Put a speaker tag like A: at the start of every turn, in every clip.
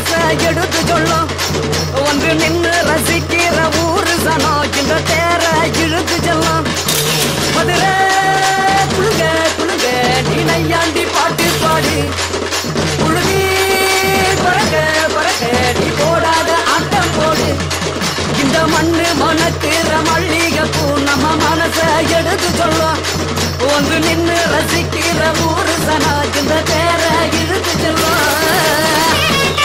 A: மனச எடுத்து சொல்லும் ஒன்று நின்று ரசிக்கிற ஊரு சனம் இந்த தேர இழுத்து செல்லும் மதுரை குழுங்க குழுங்க நீ நையாண்டி பாட்டு பாடு குழுவி பறக்க பறக்க நீ போடாத ஆட்டம் போடு இந்த மண்ணு மனக்குற மல்லிகை பூ நம்ம மனச எடுத்து சொல்லும் ஒன்று நின்று ரசிக்கிற ஊரு சனா இந்த தேர இழுத்து செல்லும்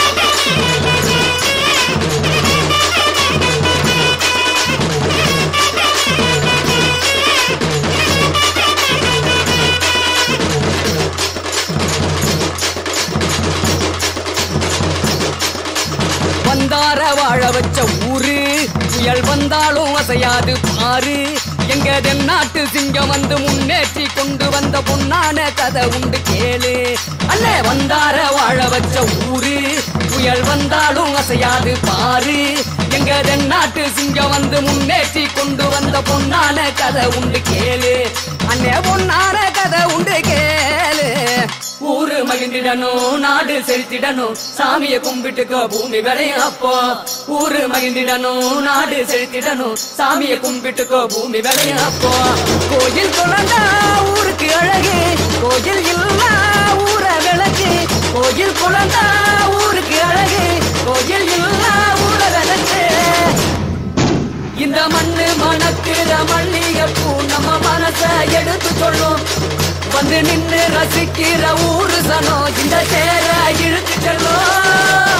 A: வந்தார வாழ வச்ச ஊரு புயல் வந்தாலும் அசையாது பாரு எங்க தென்னாட்டு சிங்கம் வந்து முன்னேற்றி கொண்டு வந்த பொன்னான கதை உண்டு கேளு அல்ல வந்தார வாழ வச்ச ஊரு புயல் வந்தாலும் அசையாது பாரு எங்க தென்னாட்டு சிங்கம் வந்து முன்னேற்றி கொண்டு வந்த பொன்னான கதை உண்டு கேளு அண்ணே பொன்னான கதை உண்டு கேளு ஊரு மகிழ்ந்திடணும் நாடு செழித்திடணும் சாமிய கும்பிட்டுக்கோ பூமி விளையும் அப்போ ஊரு மகிழ்ந்திடணும் நாடு செழித்திடணும் சாமிய கும்பிட்டுக்கோ பூமி விளையும் அப்போ கோயில் குழந்தா ஊருக்கு அழகு கோயில் இல்லா ஊர விளக்கு கோயில் குழந்தா ஊருக்கு அழகு கோயில் இல்லா ஊர விளக்கு இந்த மண்ணு மணக்குற மல்லிகைப்பூ நம்ம மனச எடுத்து சொல்லும் வந்து நின்று ரசிக்கிற ஊரு சனம் இந்த தேர இழுத்து செல்லும்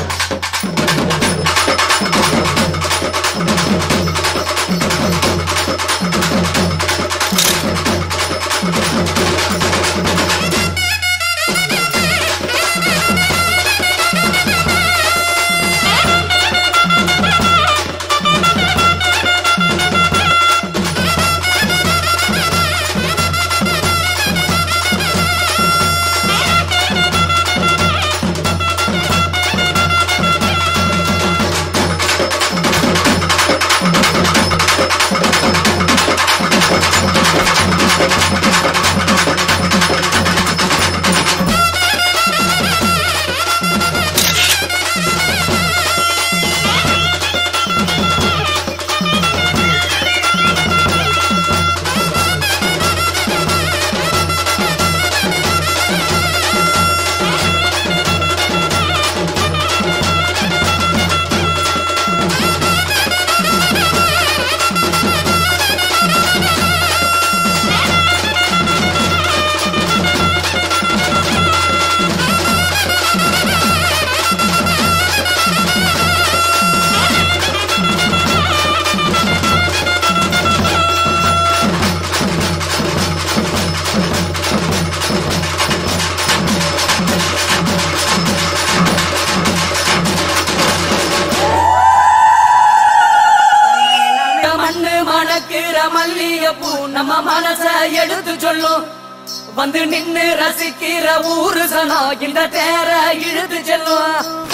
A: இந்த மண்ணு மணக்கிற மல்லிகைப்பூ நம்ம மனச எடுத்து சொல்லும் வந்து நின்னு ரசிக்கிற ஊரு சனம் இந்த தேர இழுத்து செல்லும்